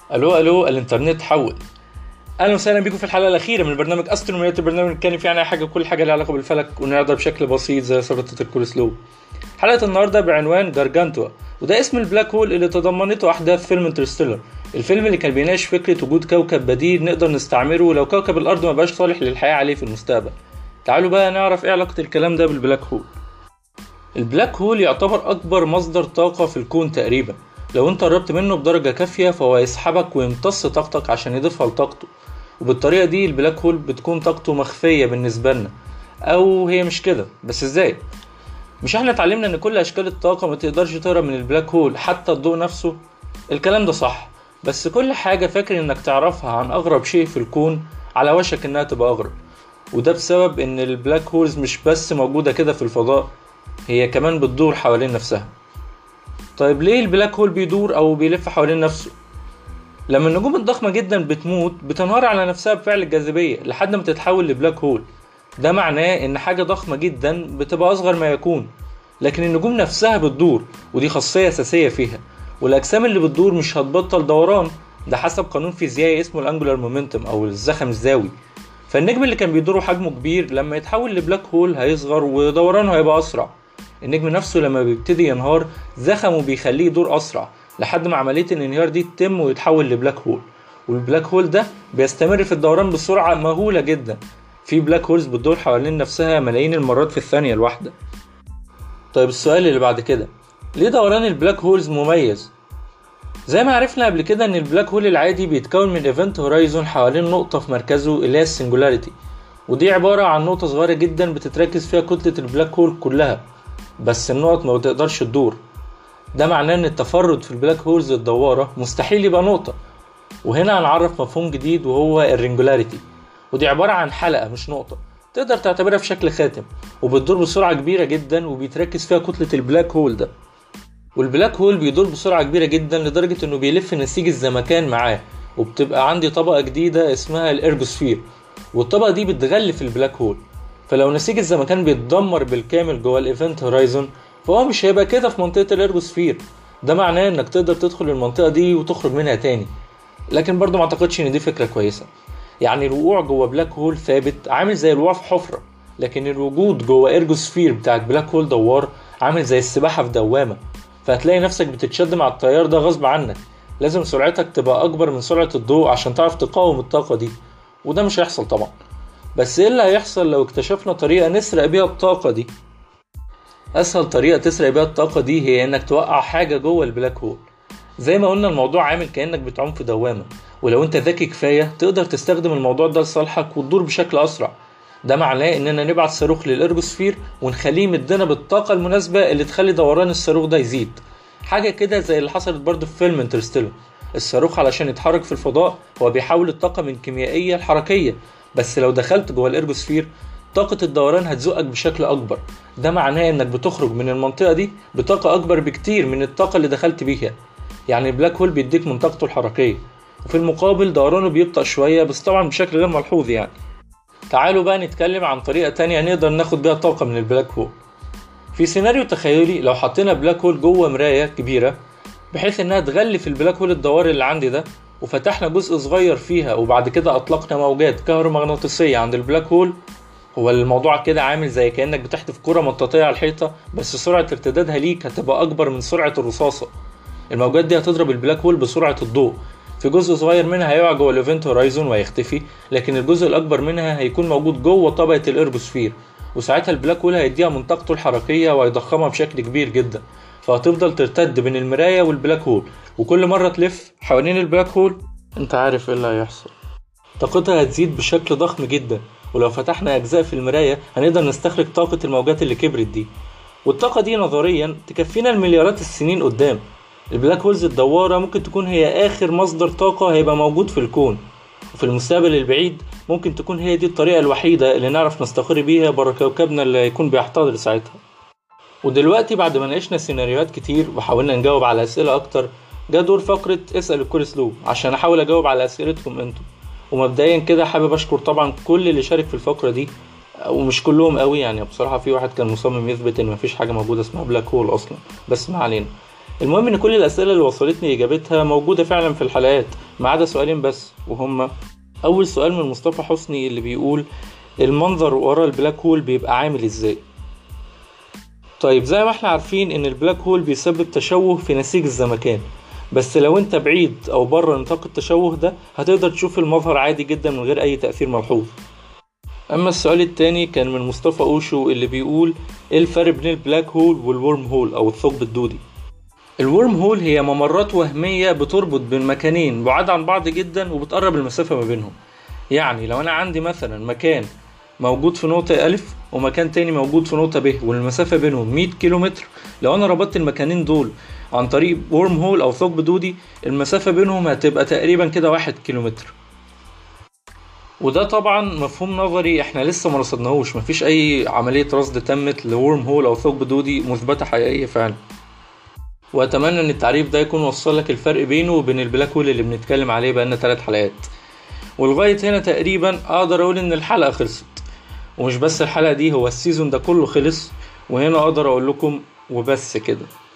الو الو الانترنت حول اهلا وسهلا بيكم في الحلقه الاخيره من برنامج استرونوميات البرنامج بنتكلم فيه عن اي حاجه كل حاجه لها علاقه بالفلك ونعرضها بشكل بسيط زي سلطه الكولسلو حلقه النهارده بعنوان جارجانتوا وده اسم البلاك هول اللي تضمنته احداث فيلم انترستيلر الفيلم اللي كان بيناقش فكره وجود كوكب بديل نقدر نستعمره لو كوكب الارض ما بقاش صالح للحياه عليه في المستقبل تعالوا بقى نعرف ايه علاقه الكلام ده بالبلاك هول البلاك هول يعتبر اكبر مصدر طاقه في الكون تقريبا لو انت قربت منه بدرجة كافية فهو يسحبك ويمتص طاقتك عشان يضيفها لطاقته وبالطريقة دي البلاك هول بتكون طاقته مخفية بالنسبة لنا أو هي مش كده بس ازاي؟ مش احنا اتعلمنا ان كل اشكال الطاقة ما تقدرش تهرب من البلاك هول حتى الضوء نفسه؟ الكلام ده صح بس كل حاجة فاكر انك تعرفها عن اغرب شيء في الكون على وشك انها تبقى اغرب وده بسبب ان البلاك هولز مش بس موجودة كده في الفضاء هي كمان بتدور حوالين نفسها طيب ليه البلاك هول بيدور او بيلف حوالين نفسه لما النجوم الضخمة جدا بتموت بتنهار على نفسها بفعل الجاذبية لحد ما تتحول لبلاك هول ده معناه ان حاجة ضخمة جدا بتبقى اصغر ما يكون لكن النجوم نفسها بتدور ودي خاصية اساسية فيها والاجسام اللي بتدور مش هتبطل دوران ده حسب قانون فيزيائي اسمه الانجولار مومنتوم او الزخم الزاوي فالنجم اللي كان بيدور حجمه كبير لما يتحول لبلاك هول هيصغر ودورانه هيبقى اسرع النجم نفسه لما بيبتدي ينهار زخمه بيخليه يدور اسرع لحد ما عمليه الانهيار دي تتم ويتحول لبلاك هول والبلاك هول ده بيستمر في الدوران بسرعه مهوله جدا في بلاك هولز بتدور حوالين نفسها ملايين المرات في الثانيه الواحده طيب السؤال اللي بعد كده ليه دوران البلاك هولز مميز زي ما عرفنا قبل كده ان البلاك هول العادي بيتكون من ايفنت هورايزون حوالين نقطه في مركزه اللي هي السنجولاريتي ودي عباره عن نقطه صغيره جدا بتتركز فيها كتله البلاك هول كلها بس النقط ما بتقدرش تدور ده معناه ان التفرد في البلاك هولز الدوارة مستحيل يبقى نقطة وهنا هنعرف مفهوم جديد وهو الرينجولاريتي ودي عبارة عن حلقة مش نقطة تقدر تعتبرها في شكل خاتم وبتدور بسرعة كبيرة جدا وبيتركز فيها كتلة البلاك هول ده والبلاك هول بيدور بسرعة كبيرة جدا لدرجة انه بيلف نسيج الزمكان معاه وبتبقى عندي طبقة جديدة اسمها الارجوسفير والطبقة دي بتغلف البلاك هول فلو نسيج الزمكان بيتدمر بالكامل جوه الايفنت هورايزون فهو مش هيبقى كده في منطقه الارجوسفير ده معناه انك تقدر تدخل المنطقه دي وتخرج منها تاني لكن برضه ما اعتقدش ان دي فكره كويسه يعني الوقوع جوه بلاك هول ثابت عامل زي الوقوع في حفره لكن الوجود جوه ارجوسفير بتاعت بلاك هول دوار عامل زي السباحه في دوامه فهتلاقي نفسك بتتشد مع التيار ده غصب عنك لازم سرعتك تبقى اكبر من سرعه الضوء عشان تعرف تقاوم الطاقه دي وده مش هيحصل طبعا بس ايه اللي هيحصل لو اكتشفنا طريقة نسرق بيها الطاقة دي اسهل طريقة تسرق بيها الطاقة دي هي انك توقع حاجة جوه البلاك هول زي ما قلنا الموضوع عامل كأنك بتعوم في دوامة ولو انت ذكي كفاية تقدر تستخدم الموضوع ده لصالحك وتدور بشكل اسرع ده معناه اننا نبعت صاروخ للارجوسفير ونخليه يمدنا بالطاقة المناسبة اللي تخلي دوران الصاروخ ده يزيد حاجة كده زي اللي حصلت برضه في فيلم انترستيلر الصاروخ علشان يتحرك في الفضاء هو بيحول الطاقة من كيميائية لحركية بس لو دخلت جوه الارجوسفير طاقة الدوران هتزقك بشكل أكبر ده معناه إنك بتخرج من المنطقة دي بطاقة أكبر بكتير من الطاقة اللي دخلت بيها يعني البلاك هول بيديك من طاقته الحركية وفي المقابل دورانه بيبطأ شوية بس طبعا بشكل غير ملحوظ يعني تعالوا بقى نتكلم عن طريقة تانية نقدر ناخد بيها طاقة من البلاك هول في سيناريو تخيلي لو حطينا بلاك هول جوه مراية كبيرة بحيث انها تغلف البلاك هول الدوار اللي عندي ده وفتحنا جزء صغير فيها وبعد كده اطلقنا موجات كهرومغناطيسية عند البلاك هول هو الموضوع كده عامل زي كأنك بتحدف كرة مطاطية على الحيطة بس سرعة ارتدادها ليك هتبقى أكبر من سرعة الرصاصة الموجات دي هتضرب البلاك هول بسرعة الضوء في جزء صغير منها هيقع جوه الايفنت هورايزون وهيختفي لكن الجزء الأكبر منها هيكون موجود جوه طبقة الارجوسفير وساعتها البلاك هول هيديها من طاقته الحركية وهيضخمها بشكل كبير جدا فهتفضل ترتد بين المراية والبلاك هول وكل مرة تلف حوالين البلاك هول انت عارف ايه اللي هيحصل طاقتها هتزيد بشكل ضخم جدا ولو فتحنا اجزاء في المرايه هنقدر نستخرج طاقه الموجات اللي كبرت دي والطاقه دي نظريا تكفينا المليارات السنين قدام البلاك هولز الدواره ممكن تكون هي اخر مصدر طاقه هيبقى موجود في الكون وفي المستقبل البعيد ممكن تكون هي دي الطريقه الوحيده اللي نعرف نستقر بيها بره كوكبنا اللي هيكون بيحتضر ساعتها ودلوقتي بعد ما ناقشنا سيناريوهات كتير وحاولنا نجاوب على اسئله اكتر جه دور فقره اسال الكل سلو عشان احاول اجاوب على اسئلتكم انتم ومبدئيا كده حابب اشكر طبعا كل اللي شارك في الفقره دي ومش كلهم قوي يعني بصراحه في واحد كان مصمم يثبت ان مفيش حاجه موجوده اسمها بلاك هول اصلا بس ما علينا المهم ان كل الاسئله اللي وصلتني اجابتها موجوده فعلا في الحلقات ما عدا سؤالين بس وهما اول سؤال من مصطفى حسني اللي بيقول المنظر ورا البلاك هول بيبقى عامل ازاي طيب زي ما احنا عارفين ان البلاك هول بيسبب تشوه في نسيج الزمكان بس لو انت بعيد او بره نطاق التشوه ده هتقدر تشوف المظهر عادي جدا من غير اي تأثير ملحوظ اما السؤال التاني كان من مصطفى اوشو اللي بيقول ايه الفرق بين البلاك هول والورم هول او الثقب الدودي الورم هول هي ممرات وهمية بتربط بين مكانين بعاد عن بعض جدا وبتقرب المسافة ما بينهم يعني لو انا عندي مثلا مكان موجود في نقطة ألف ومكان تاني موجود في نقطة ب والمسافة بينهم 100 كيلومتر لو أنا ربطت المكانين دول عن طريق ورم هول أو ثقب دودي المسافة بينهم هتبقى تقريبا كده واحد كيلومتر وده طبعا مفهوم نظري احنا لسه ما رصدناهوش مفيش أي عملية رصد تمت لورم هول أو ثقب دودي مثبتة حقيقية فعلا وأتمنى إن التعريف ده يكون وصل لك الفرق بينه وبين البلاك هول اللي بنتكلم عليه بقالنا ثلاث حلقات ولغاية هنا تقريبا أقدر أقول إن الحلقة خلصت ومش بس الحلقة دي هو السيزون ده كله خلص وهنا أقدر أقول لكم وبس كده